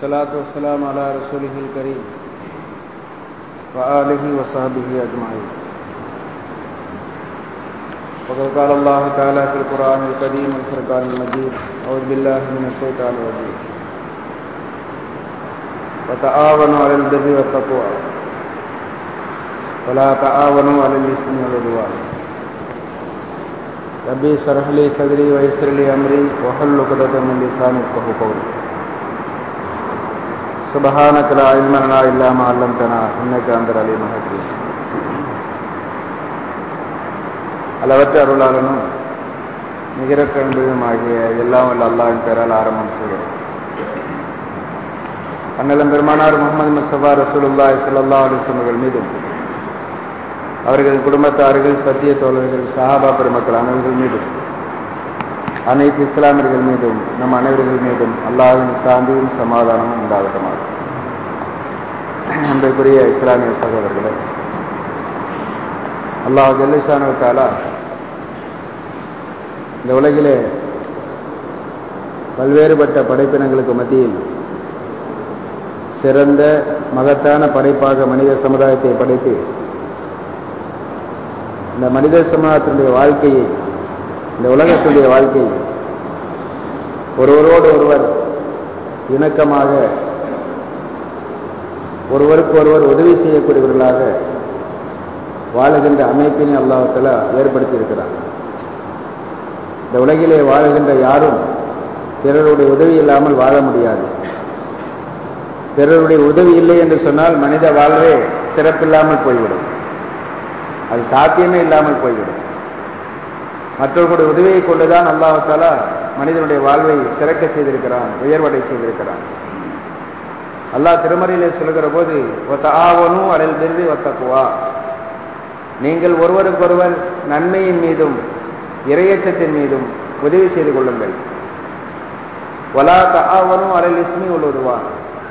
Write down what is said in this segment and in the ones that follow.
والصلاة والسلام على رسوله الكريم وآله وصحبه أجمعين وقد قال الله تعالى في القرآن الكريم والفرقان المجيد أعوذ بالله من الشيطان الرجيم وتعاونوا على البر والتقوى ولا تعاونوا على الإثم والعدوان ربي اشرح لي صدري ويسر لي أمري واحلل عقدة من لساني يفقهوا قولي سبحانك لا علم لنا إلا ما علمتنا إنك أنت العليم الحكيم அளவற்ற அருளாளனும் நிகரற்ற அன்பும் ஆகிய எல்லாம் வல்ல அல்லாஹின் பெயரால் ஆரம்பம் செய்கிறேன் அண்ணலம் பெருமானார் முகமது முஸ்தபா ரசூலுல்லா சல்லா அலிஸ்லமர்கள் மீதும் அவர்கள் குடும்பத்தார்கள் சத்திய தோழர்கள் சஹாபா பெருமக்கள் அனைவர்கள் மீதும் அனைத்து இஸ்லாமியர்கள் மீதும் நம் அனைவர்கள் மீதும் அல்லாஹின் சாந்தியும் சமாதானமும் உண்டாகட்டமாக அன்றைக்குரிய இஸ்லாமிய சகோதரர்களே அல்லாஹ் ஜல்லிஷானுக்காலா இந்த உலகிலே பல்வேறுபட்ட படைப்பினங்களுக்கு மத்தியில் சிறந்த மகத்தான படைப்பாக மனித சமுதாயத்தை படைத்து இந்த மனித சமுதாயத்தினுடைய வாழ்க்கையை இந்த உலகத்துடைய வாழ்க்கையை ஒருவரோடு ஒருவர் இணக்கமாக ஒருவருக்கு ஒருவர் உதவி செய்யக்கூடியவர்களாக வாழுகின்ற அமைப்பினை அல்லாஹத்தில் ஏற்படுத்தி இருக்கிறார் இந்த உலகிலே வாழுகின்ற யாரும் பிறருடைய உதவி இல்லாமல் வாழ முடியாது பிறருடைய உதவி இல்லை என்று சொன்னால் மனித வாழ்வே சிறப்பில்லாமல் போய்விடும் அது சாத்தியமே இல்லாமல் போய்விடும் மற்றவர்களுடைய உதவியை கொண்டுதான் அல்லாஹாலா மனிதனுடைய வாழ்வை சிறக்க செய்திருக்கிறான் உயர்வடை செய்திருக்கிறான் அல்லாஹ் திருமறையிலே சொல்லுகிற போது ஒத்த ஆவனும் அடல் திருதி ஒத்தக்குவா நீங்கள் ஒருவருக்கொருவர் நன்மையின் மீதும் இரையச்சத்தின் மீதும் உதவி செய்து கொள்ளுங்கள் ஒலா தாவனும் அடல் இஸ்மி உள்ளுருவான்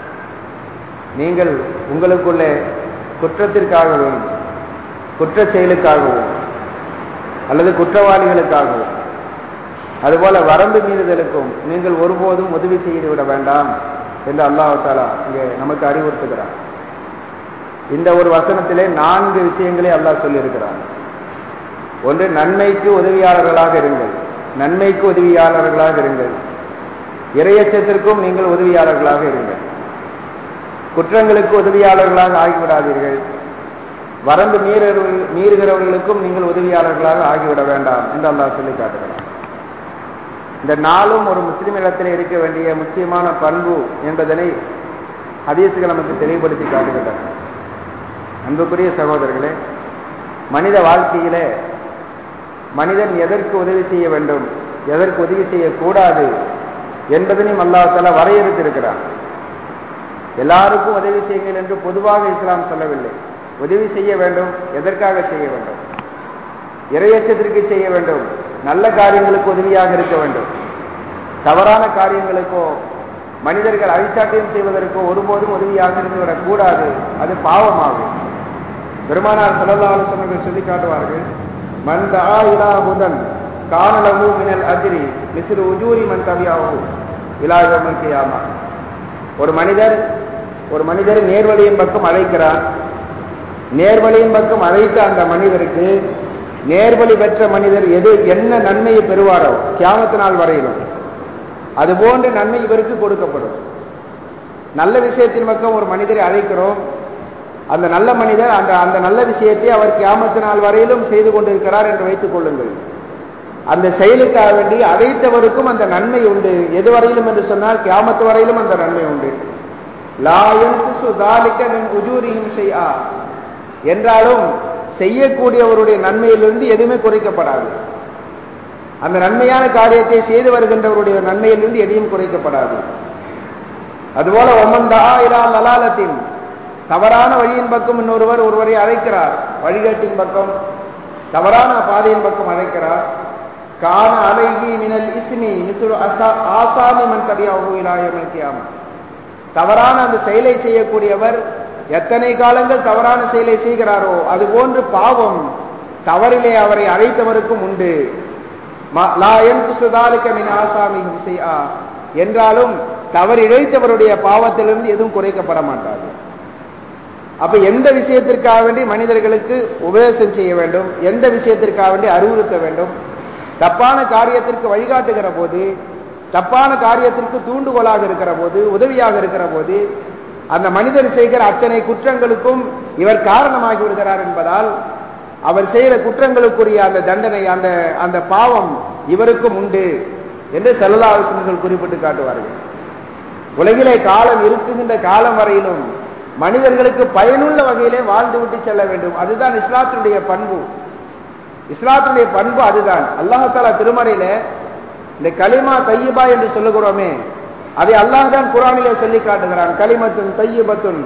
நீங்கள் உங்களுக்குள்ளே குற்றத்திற்காகவும் குற்ற செயலுக்காகவும் அல்லது குற்றவாளிகளுக்காகவும் அதுபோல வரம்பு மீறுதலுக்கும் நீங்கள் ஒருபோதும் உதவி செய்து விட வேண்டாம் என்று அல்லாஹாலா இங்கே நமக்கு அறிவுறுத்துகிறார் இந்த ஒரு வசனத்திலே நான்கு விஷயங்களை அல்லாஹ் சொல்லியிருக்கிறார் ஒன்று நன்மைக்கு உதவியாளர்களாக இருங்கள் நன்மைக்கு உதவியாளர்களாக இருங்கள் இரையச்சத்திற்கும் நீங்கள் உதவியாளர்களாக இருங்கள் குற்றங்களுக்கு உதவியாளர்களாக ஆகிவிடாதீர்கள் வரம்பு மீறவர்கள் மீறுகிறவர்களுக்கும் நீங்கள் உதவியாளர்களாக ஆகிவிட வேண்டாம் என்று அல்லாஹ் சொல்லி காட்டுகிறார் இந்த நாளும் ஒரு முஸ்லிம் இடத்தில் இருக்க வேண்டிய முக்கியமான பண்பு என்பதனை ஹதீசுகள் நமக்கு தெளிவுபடுத்தி காட்டுகின்றன அன்புக்குரிய சகோதரர்களே மனித வாழ்க்கையிலே மனிதன் எதற்கு உதவி செய்ய வேண்டும் எதற்கு உதவி செய்யக்கூடாது என்பதனையும் அல்லாஹால வரையறுத்திருக்கிறார் எல்லாருக்கும் உதவி செய்யுங்கள் என்று பொதுவாக இஸ்லாம் சொல்லவில்லை உதவி செய்ய வேண்டும் எதற்காக செய்ய வேண்டும் இரையச்சத்திற்கு செய்ய வேண்டும் நல்ல காரியங்களுக்கு உதவியாக இருக்க வேண்டும் தவறான காரியங்களுக்கோ மனிதர்கள் அழிச்சாட்டியம் செய்வதற்கோ ஒருபோதும் உதவியாக இருந்துவிடக் கூடாது அது பாவமாகும் பெருமானார் சல்லா ஆலோசனர்கள் சொல்லி காட்டுவார்கள் மந்த ஆயிலா முதன் காணலவு மினல் அஜிரி மிசிறு உஜூரி மன் தவியாவு இலாயமா ஒரு மனிதர் ஒரு மனிதர் நேர்வழியின் பக்கம் அழைக்கிறார் நேர்வழியின் பக்கம் அழைத்த அந்த மனிதருக்கு நேர்வழி பெற்ற மனிதர் எது என்ன நன்மையை பெறுவாரோ கியாமத்து நாள் வரையிலும் அதுபோன்ற நன்மை இவருக்கு கொடுக்கப்படும் நல்ல விஷயத்தின் பக்கம் ஒரு மனிதரை அழைக்கிறோம் அந்த நல்ல மனிதர் அந்த அந்த நல்ல விஷயத்தை அவர் கியாமத்து நாள் வரையிலும் செய்து கொண்டிருக்கிறார் என்று வைத்துக் கொள்ளுங்கள் அந்த செயலுக்காக வேண்டி அழைத்தவருக்கும் அந்த நன்மை உண்டு எது வரையிலும் என்று சொன்னால் கியாமத்து வரையிலும் அந்த நன்மை உண்டு செய்யா என்றாலும் செய்யக்கூடியவருடைய நன்மையிலிருந்து எதுவுமே குறைக்கப்படாது அந்த நன்மையான காரியத்தை செய்து வருகின்றவருடைய நன்மையிலிருந்து எதையும் குறைக்கப்படாது அதுபோல ஒமந்தா இரா லலாலத்தின் தவறான வழியின் பக்கம் இன்னொருவர் ஒருவரை அழைக்கிறார் வழிகாட்டின் பக்கம் தவறான பாதையின் பக்கம் அழைக்கிறார் கான அலைகி மினல் இஸ்மி மிசுரு ஆசாமி மன் கபியாகும் தவறான அந்த செயலை செய்யக்கூடியவர் எத்தனை காலங்கள் தவறான செயலை செய்கிறாரோ அது போன்று பாவம் தவறிலே அவரை அழைத்தவருக்கும் உண்டு லா யன்குசு தாலிக மின் ஆசாமிஹிம் ஷைஆ. என்றாலும் தவறு இழைத்தவருடைய பாவத்திலிருந்து எதுவும் குறைக்கப்பட மாட்டாது அப்ப எந்த விஷயத்திற்காக வேண்டி மனிதர்களுக்கு உபதேசம் செய்ய வேண்டும் எந்த விஷயத்திற்காக வேண்டி அறிவுறுத்த வேண்டும் தப்பான காரியத்திற்கு வழிகாட்டுகிற போது தப்பான காரியத்திற்கு தூண்டுகோலாக இருக்கிற போது உதவியாக இருக்கிற போது அந்த மனிதர் செய்கிற அத்தனை குற்றங்களுக்கும் இவர் காரணமாகி விடுகிறார் என்பதால் அவர் செய்கிற குற்றங்களுக்குரிய அந்த தண்டனை அந்த அந்த பாவம் இவருக்கும் உண்டு என்று செல்லலாசினர்கள் குறிப்பிட்டு காட்டுவார்கள் உலகிலே காலம் இருக்குகின்ற காலம் வரையிலும் மனிதர்களுக்கு பயனுள்ள வகையிலே வாழ்ந்து விட்டு செல்ல வேண்டும் அதுதான் இஸ்லாத்தினுடைய பண்பு இஸ்லாத்தினுடைய பண்பு அதுதான் அல்லாஹாலா திருமறையில இந்த கலிமா தையபா என்று சொல்லுகிறோமே அதை அல்லாஹ் தான் குரானிலே சொல்லி காட்டுகிறான் கலிமத்துன் தையபத்துன்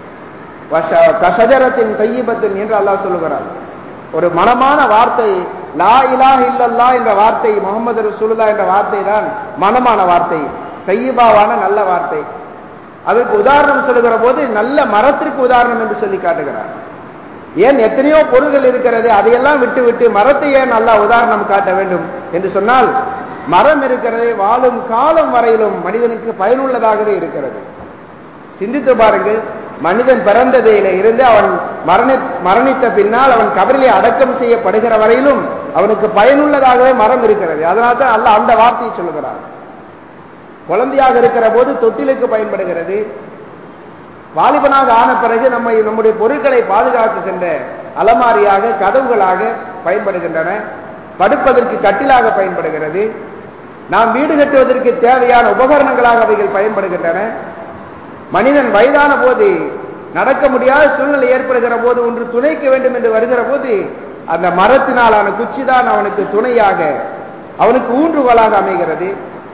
கசஜரத்தின் தையபத்துன் என்று அல்லாஹ் சொல்லுகிறான் ஒரு மனமான வார்த்தை லா இலாஹ் இல்லல்லா என்ற வார்த்தை முகமது ரசூலுல்லா என்ற வார்த்தை தான் மனமான வார்த்தை தையபாவான நல்ல வார்த்தை அதற்கு உதாரணம் சொல்லுகிற போது நல்ல மரத்திற்கு உதாரணம் என்று சொல்லி காட்டுகிறார் ஏன் எத்தனையோ பொருள்கள் இருக்கிறது அதையெல்லாம் விட்டு விட்டு மரத்தை ஏன் நல்லா உதாரணம் காட்ட வேண்டும் என்று சொன்னால் மரம் இருக்கிறதே வாழும் காலம் வரையிலும் மனிதனுக்கு பயனுள்ளதாகவே இருக்கிறது சிந்தித்து பாருங்கள் மனிதன் பிறந்ததையில இருந்து அவன் மரணி மரணித்த பின்னால் அவன் கபரிலே அடக்கம் செய்யப்படுகிற வரையிலும் அவனுக்கு பயனுள்ளதாகவே மரம் இருக்கிறது அதனால தான் அல்ல அந்த வார்த்தையை சொல்லுகிறார் குழந்தையாக இருக்கிற போது தொட்டிலுக்கு பயன்படுகிறது வாலிபனாக ஆன பிறகு நம்மை நம்முடைய பொருட்களை பாதுகாக்குகின்ற அலமாரியாக கதவுகளாக பயன்படுகின்றன படுப்பதற்கு கட்டிலாக பயன்படுகிறது நாம் வீடு கட்டுவதற்கு தேவையான உபகரணங்களாக அவைகள் பயன்படுகின்றன மனிதன் வயதான போது நடக்க முடியாத சூழ்நிலை ஏற்படுகிற போது ஒன்று துணைக்க வேண்டும் என்று வருகிற போது அந்த மரத்தினாலான குச்சி தான் அவனுக்கு துணையாக அவனுக்கு ஊன்றுகோலாக அமைகிறது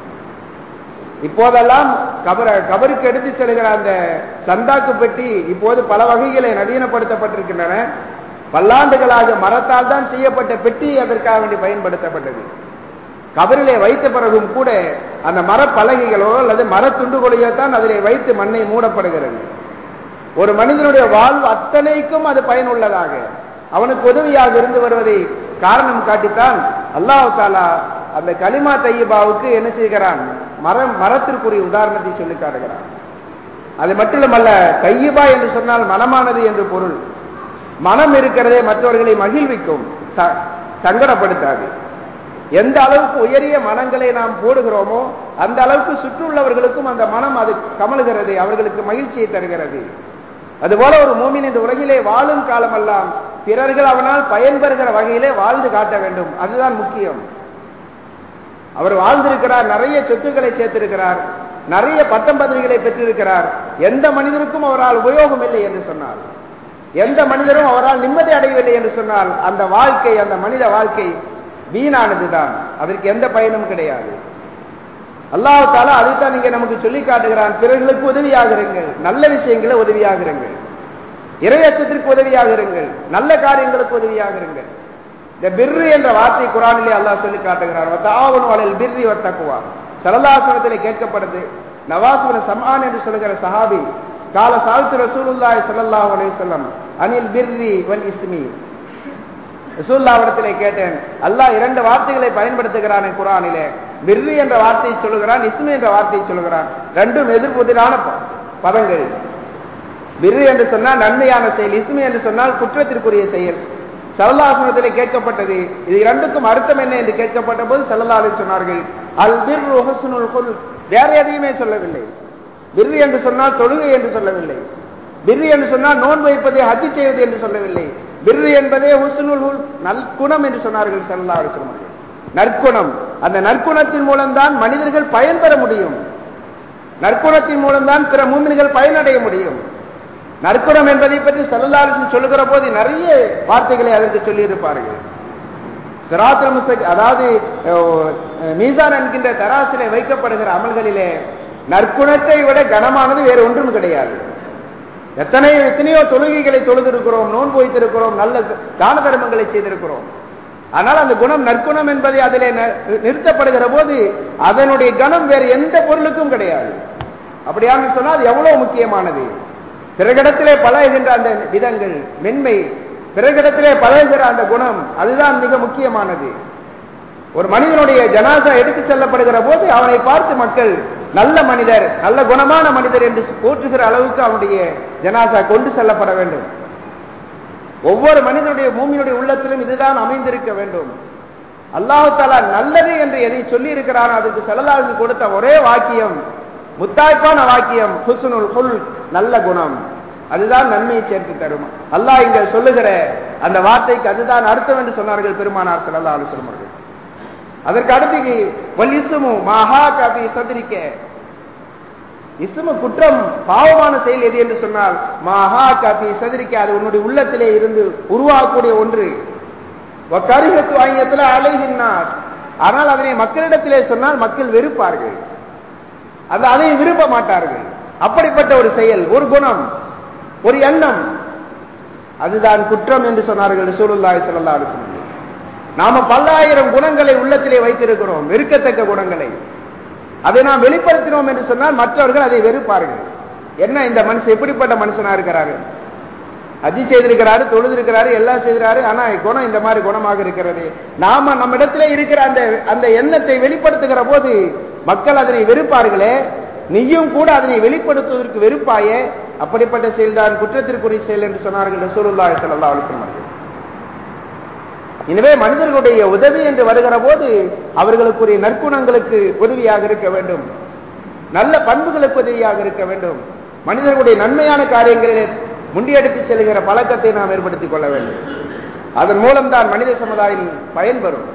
இப்போதெல்லாம் கபர கபருக்கு எடுத்து செல்கிற அந்த சந்தாக்கு பெட்டி இப்போது பல வகைகளை நவீனப்படுத்தப்பட்டிருக்கின்றன பல்லாண்டுகளாக மரத்தால் தான் செய்யப்பட்ட பெட்டி அதற்காக வேண்டி பயன்படுத்தப்பட்டது கபரிலே வைத்த பிறகும் கூட அந்த மரப்பலகைகளோ அல்லது மரத்துண்டுகளையோ தான் அதிலே வைத்து மண்ணை மூடப்படுகிறது ஒரு மனிதனுடைய வாழ்வு அத்தனைக்கும் அது பயனுள்ளதாக அவனுக்கு உதவியாக இருந்து வருவதை காரணம் காட்டித்தான் அல்லாஹ் தாலா அந்த கலிமா தையபாவுக்கு என்ன செய்கிறான் மரம் மரத்திற்குரிய உதாரணத்தை சொல்லி காட்டுகிறான் அது மட்டுமல்ல தையபா என்று சொன்னால் மனமானது என்று பொருள் மனம் இருக்கிறதே மற்றவர்களை மகிழ்விக்கும் சங்கடப்படுத்தாது எந்த அளவுக்கு உயரிய மனங்களை நாம் போடுகிறோமோ அந்த அளவுக்கு சுற்றுள்ளவர்களுக்கும் அந்த மனம் அது கமலுகிறது அவர்களுக்கு மகிழ்ச்சியை தருகிறது அதுபோல ஒரு மூமின் இந்த உலகிலே வாழும் காலமெல்லாம் பிறர்கள் அவனால் பயன்பெறுகிற வகையிலே வாழ்ந்து காட்ட வேண்டும் அதுதான் முக்கியம் அவர் வாழ்ந்திருக்கிறார் நிறைய சொத்துக்களை சேர்த்திருக்கிறார் நிறைய பட்டம் பதவிகளை பெற்றிருக்கிறார் எந்த மனிதருக்கும் அவரால் உபயோகம் இல்லை என்று சொன்னார் எந்த மனிதரும் அவரால் நிம்மதி அடையவில்லை என்று சொன்னால் அந்த வாழ்க்கை அந்த மனித வாழ்க்கை வீணானதுதான் அதற்கு எந்த பயனும் கிடையாது அல்லாஹால அதைத்தான் இங்க நமக்கு சொல்லி காட்டுகிறான் பிறர்களுக்கு உதவியாக இருங்கள் நல்ல விஷயங்களை உதவியாக இருங்கள் இரையச்சத்திற்கு உதவியாக இருங்கள் நல்ல காரியங்களுக்கு உதவியாக இருங்கள் இந்த பிர்ரு என்ற வார்த்தை குரானிலே அல்லாஹ் சொல்லி காட்டுகிறார் தாவன் வளல் பிர்ரி வத்தக்குவா சரலாசனத்திலே கேட்கப்படுது நவாசுவன சமான் என்று சொல்லுகிற சஹாபி கால சால்த்து ரசூலுல்லாய் சல்லல்லாஹு அலைஹி வஸல்லம் அனில் பிர்ரி வல் இஸ்மி ரசூல்லாவிடத்திலே கேட்டேன் அல்லாஹ் இரண்டு வார்த்தைகளை பயன்படுத்துகிறான் குரானிலே பிர்ரி என்ற வார்த்தையை சொல்லுகிறான் இஸ்மி என்ற வார்த்தையை சொல்லுகிறான் ரெண்டும் எதிர்புதிரான பதங்கள் பிர்ரு என்று சொன்னால் நன்மையான செயல் இஸ்மி என்று சொன்னால் குற்றத்திற்குரிய செயல் சல்லாசனத்திலே கேட்கப்பட்டது இது இரண்டுக்கும் அர்த்தம் என்ன என்று கேட்கப்பட்ட போது சல்லல்லாஹு சொன்னார்கள் அல் பிர் ஹுஸ்னுல் வேற எதையுமே சொல்லவில்லை பிர்ரி என்று சொன்னால் தொழுகை என்று சொல்லவில்லை பிர்ரி என்று சொன்னால் நோன்பு வைப்பதை ஹஜ்ஜி செய்வது என்று சொல்லவில்லை பிர்ரு என்பதே ஹுஸ்னுல் நற்குணம் என்று சொன்னார்கள் சல்லா அலிஸ்லாம் நற்குணம் அந்த நற்குணத்தின் மூலம்தான் மனிதர்கள் பயன்பெற முடியும் நற்குணத்தின் மூலம்தான் பிற மூமின்கள் பயனடைய முடியும் நற்குணம் என்பதை பற்றி சல்லல்லாஹு சொல்லுகிற போது நிறைய வார்த்தைகளை அதற்கு சொல்லி இருப்பார்கள் சிராத்திர முஸ்தக் அதாவது மீசான் என்கின்ற தராசிலே வைக்கப்படுகிற அமல்களிலே நற்குணத்தை விட கனமானது வேறு ஒன்றும் கிடையாது எத்தனை எத்தனையோ தொழுகைகளை தொழுதிருக்கிறோம் நோன்பு வைத்திருக்கிறோம் நல்ல தான தர்மங்களை செய்திருக்கிறோம் ஆனால் அந்த குணம் நற்குணம் என்பதை அதிலே நிறுத்தப்படுகிற போது அதனுடைய கணம் வேறு எந்த பொருளுக்கும் கிடையாது அப்படியான்னு சொன்னால் அது எவ்வளவு முக்கியமானது பிறகிடத்திலே பழகுகின்ற அந்த விதங்கள் மென்மை பிறகிடத்திலே பழகுகிற அந்த குணம் அதுதான் மிக முக்கியமானது ஒரு மனிதனுடைய ஜனாசா எடுத்து செல்லப்படுகிற போது அவனை பார்த்து மக்கள் நல்ல மனிதர் நல்ல குணமான மனிதர் என்று போற்றுகிற அளவுக்கு அவனுடைய ஜனாசா கொண்டு செல்லப்பட வேண்டும் ஒவ்வொரு மனிதனுடைய பூமியினுடைய உள்ளத்திலும் இதுதான் அமைந்திருக்க வேண்டும் அல்லாஹு தாலா நல்லது என்று எதை சொல்லி இருக்கிறானோ அதுக்கு செல்லலாவுக்கு கொடுத்த ஒரே வாக்கியம் முத்தாய்ப்பான வாக்கியம் ஹுசுனுல் ஹுல் நல்ல குணம் அதுதான் நன்மையை சேர்த்து தரும் அல்லாஹ் இங்க சொல்லுகிற அந்த வார்த்தைக்கு அதுதான் அர்த்தம் என்று சொன்னார்கள் பெருமானார் செல்லல்லா அலுவலர்கள் அதற்கு அடுத்து வல்லிசுமு மகா கபி சந்திரிக்க இசுமு குற்றம் பாவமான செயல் எது என்று சொன்னால் மகா காப்பி சதிரிக்க அது உன்னுடைய உள்ளத்திலே இருந்து உருவாகக்கூடிய ஒன்று கருகத்து ஆங்கிலத்தில் அலைகின்றார் ஆனால் அதனை மக்களிடத்திலே சொன்னால் மக்கள் வெறுப்பார்கள் அது அதை விரும்ப மாட்டார்கள் அப்படிப்பட்ட ஒரு செயல் ஒரு குணம் ஒரு எண்ணம் அதுதான் குற்றம் என்று சொன்னார்கள் சூழல்லாய் செல்லல்லா சொன்னார்கள் நாம பல்லாயிரம் குணங்களை உள்ளத்திலே வைத்திருக்கிறோம் வெறுக்கத்தக்க குணங்களை அதை நாம் வெளிப்படுத்தினோம் என்று சொன்னால் மற்றவர்கள் அதை வெறுப்பார்கள் என்ன இந்த மனுஷன் எப்படிப்பட்ட மனுஷனா இருக்கிறாரு அஜி செய்திருக்கிறாரு தொழுதிருக்கிறாரு எல்லாம் செய்கிறாரு ஆனா குணம் இந்த மாதிரி குணமாக இருக்கிறது நாம நம்ம இடத்துல இருக்கிற அந்த அந்த எண்ணத்தை வெளிப்படுத்துகிற போது மக்கள் அதனை வெறுப்பார்களே நீயும் கூட அதனை வெளிப்படுத்துவதற்கு வெறுப்பாயே அப்படிப்பட்ட செயல்தான் குற்றத்திற்குரிய செயல் என்று சொன்னார்கள் ரசூலுல்லாஹி ஸல்லல்லாஹு அலைஹி வஸல்லம் எனவே மனிதர்களுடைய உதவி என்று வருகிற போது அவர்களுக்குரிய நற்குணங்களுக்கு உதவியாக இருக்க வேண்டும் நல்ல பண்புகளுக்கு உதவியாக இருக்க வேண்டும் மனிதர்களுடைய நன்மையான காரியங்களிலே முண்டியெடுத்து செல்கிற பழக்கத்தை நாம் ஏற்படுத்திக் கொள்ள வேண்டும் அதன் மூலம்தான் மனித சமுதாயம் பயன்பெறும்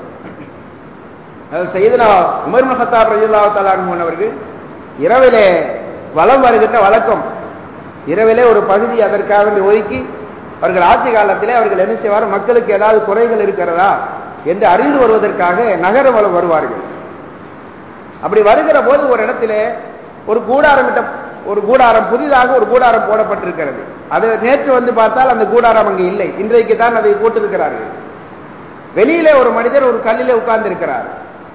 செய்தனா உமர் மஹத்தாப் ரஜில்லா தலான் அவர்கள் இரவிலே வளம் வருகின்ற வழக்கம் இரவிலே ஒரு பகுதி அதற்காக ஒதுக்கி அவர்கள் ஆட்சி காலத்திலே அவர்கள் என்ன செய்வார் மக்களுக்கு ஏதாவது குறைகள் இருக்கிறதா என்று அறிந்து வருவதற்காக நகர வளம் வருவார்கள் அப்படி வருகிற போது ஒரு இடத்திலே ஒரு கூடாரம் ஒரு கூடாரம் புதிதாக ஒரு கூடாரம் போடப்பட்டிருக்கிறது அது நேற்று வந்து பார்த்தால் அந்த கூடாரம் அங்கு இல்லை இன்றைக்கு தான் அதை போட்டிருக்கிறார்கள் வெளியிலே ஒரு மனிதர் ஒரு கல்லிலே உட்கார்ந்து இருக்கிறார்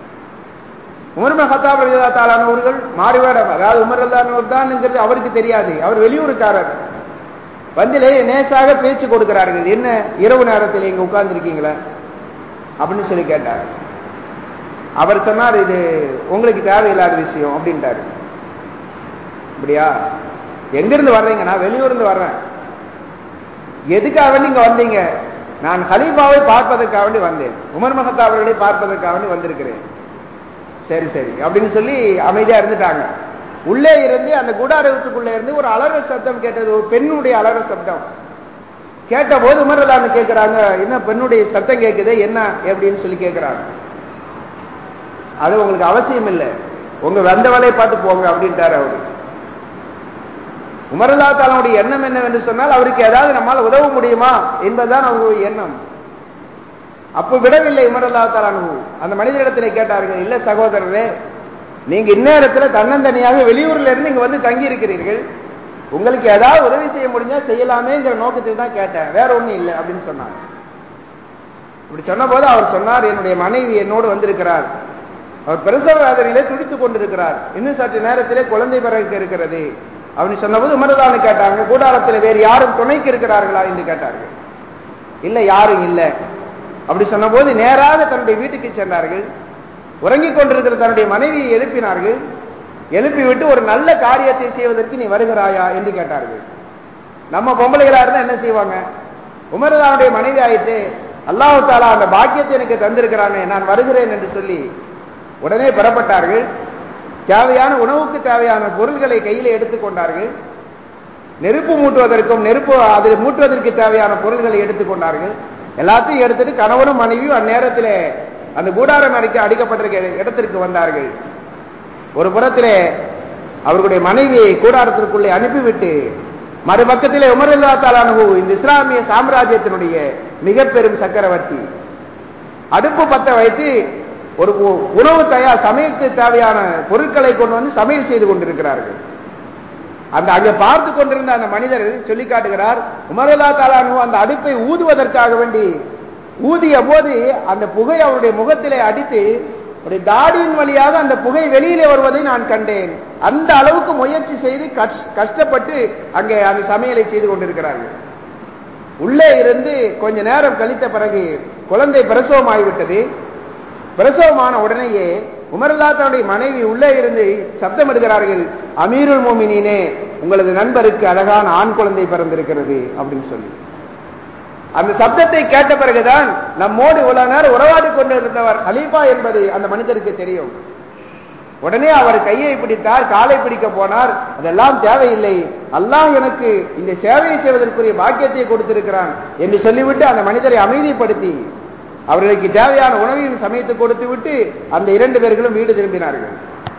உமர் மஹத்தாப் அவர்கள் மாறுவேடம் அதாவது உமர் தான் அவருக்கு தெரியாது அவர் வெளியூருக்காரர் வந்திலே நேசாக பேச்சு கொடுக்கிறார்கள் என்ன இரவு நேரத்தில் இங்க உட்கார்ந்து இருக்கீங்களா அப்படின்னு சொல்லி கேட்டார் அவர் சொன்னார் இது உங்களுக்கு தேவையில்லாத விஷயம் அப்படின்ட்டாரு அப்படியா எங்கிருந்து வர்றீங்க நான் வெளியூர்ந்து வர்றேன் எதுக்காக வேண்டி இங்க வந்தீங்க நான் ஹலீஃபாவை பார்ப்பதற்காக வேண்டி வந்தேன் உமர் மகத்தா அவர்களை பார்ப்பதற்காக வேண்டி வந்திருக்கிறேன் சரி சரி அப்படின்னு சொல்லி அமைதியா இருந்துட்டாங்க உள்ளே இருந்து அந்த கூடாரத்துக்குள்ளே இருந்து ஒரு அலற சப்தம் கேட்டது ஒரு பெண்ணுடைய அலற சப்தம் கேட்ட போது உமர்லான்னு கேட்கிறாங்க என்ன பெண்ணுடைய சத்தம் கேட்குது என்ன எப்படின்னு சொல்லி கேட்கிறாங்க அது உங்களுக்கு அவசியம் இல்லை உங்க வந்த வேலையை பார்த்து போங்க அப்படின்ட்டாரு அவரு உமரல்லா தாலாவுடைய எண்ணம் என்னவென்று சொன்னால் அவருக்கு ஏதாவது நம்மால் உதவ முடியுமா என்பதுதான் அவங்களுடைய எண்ணம் அப்ப விடவில்லை உமரல்லா தாலானு அந்த மனிதரிடத்திலே கேட்டார்கள் இல்ல சகோதரரே நீங்க இந்நேரத்துல தன்னந்தனியாக வெளியூர்ல இருந்து இங்க வந்து தங்கி இருக்கிறீர்கள் உங்களுக்கு ஏதாவது உதவி செய்ய முடிஞ்சா செய்யலாமேங்கிற நோக்கத்தில் தான் கேட்டேன் வேற ஒண்ணும் இல்லை அப்படின்னு சொன்னாங்க இப்படி சொன்ன போது அவர் சொன்னார் என்னுடைய மனைவி என்னோடு வந்திருக்கிறார் அவர் பிரசவ வேதனையிலே துடித்துக் கொண்டிருக்கிறார் இன்னும் சற்று நேரத்திலே குழந்தை பிறகு இருக்கிறது அப்படின்னு சொன்னபோது உமரதானு கேட்டாங்க கூடாரத்தில் வேறு யாரும் துணைக்கு இருக்கிறார்களா என்று கேட்டார்கள் இல்ல யாரும் இல்லை அப்படி சொன்னபோது நேராக தன்னுடைய வீட்டுக்கு சென்றார்கள் உறங்கிக் கொண்டிருக்கிற தன்னுடைய மனைவியை எழுப்பினார்கள் எழுப்பிவிட்டு ஒரு நல்ல காரியத்தை செய்வதற்கு நீ வருகிறாயா என்று கேட்டார்கள் நம்ம பொம்பளைகளா இருந்தா என்ன செய்வாங்க உமரதானுடைய மனைவி ஆயிட்டு அல்லாஹு தாலா அந்த பாக்கியத்தை எனக்கு தந்திருக்கிறானே நான் வருகிறேன் என்று சொல்லி உடனே பெறப்பட்டார்கள் தேவையான உணவுக்கு தேவையான பொருள்களை கையில் எடுத்துக்கொண்டார்கள் நெருப்பு மூட்டுவதற்கும் நெருப்பு அதில் மூட்டுவதற்கு தேவையான பொருள்களை எடுத்துக்கொண்டார்கள் எல்லாத்தையும் எடுத்துட்டு கணவனும் மனைவியும் அந்நேரத்தில் அந்த கூடாரம் அறைக்கு அடிக்கப்பட்டிருக்க இடத்திற்கு வந்தார்கள் ஒரு புறத்திலே அவர்களுடைய மனைவியை கூடாரத்திற்குள்ளே அனுப்பிவிட்டு மறுபக்கத்திலே உமரல்லா தாலானு இந்த இஸ்லாமிய சாம்ராஜ்யத்தினுடைய மிக பெரும் சக்கரவர்த்தி அடுப்பு பத்த வைத்து ஒரு உணவு தயார் சமையலுக்கு தேவையான பொருட்களை கொண்டு வந்து சமையல் செய்து கொண்டிருக்கிறார்கள் அந்த அங்க பார்த்து கொண்டிருந்த அந்த மனிதர் சொல்லி காட்டுகிறார் உமரல்லா தாலானு அந்த அடுப்பை ஊதுவதற்காக வேண்டி ஊதிய போது அந்த புகை அவருடைய முகத்திலே அடித்து ஒரு தாடியின் வழியாக அந்த புகை வெளியிலே வருவதை நான் கண்டேன் அந்த அளவுக்கு முயற்சி செய்து கஷ்டப்பட்டு அங்கே அந்த சமையலை செய்து கொண்டிருக்கிறார்கள் உள்ளே இருந்து கொஞ்ச நேரம் கழித்த பிறகு குழந்தை பிரசவம் ஆகிவிட்டது பிரசவமான உடனேயே உமர்லா தன்னுடைய மனைவி உள்ளே இருந்து சப்தம் எடுக்கிறார்கள் அமீருல் மோமினே உங்களது நண்பருக்கு அழகான ஆண் குழந்தை பிறந்திருக்கிறது அப்படின்னு சொல்லி அந்த சப்தத்தை கேட்ட பிறகுதான் நம்மோடு இவ்வளவு நேரம் உறவாடி கொண்டிருந்தவர் ஹலீஃபா என்பது அந்த மனிதருக்கு தெரியும் உடனே அவர் கையை பிடித்தார் காலை பிடிக்க போனார் அதெல்லாம் தேவையில்லை அல்லாஹ் எனக்கு இந்த சேவையை செய்வதற்குரிய பாக்கியத்தை கொடுத்திருக்கிறான் என்று சொல்லிவிட்டு அந்த மனிதரை அமைதிப்படுத்தி அவர்களுக்கு தேவையான உணவையும் சமைத்து கொடுத்து விட்டு அந்த இரண்டு பேர்களும் வீடு திரும்பினார்கள்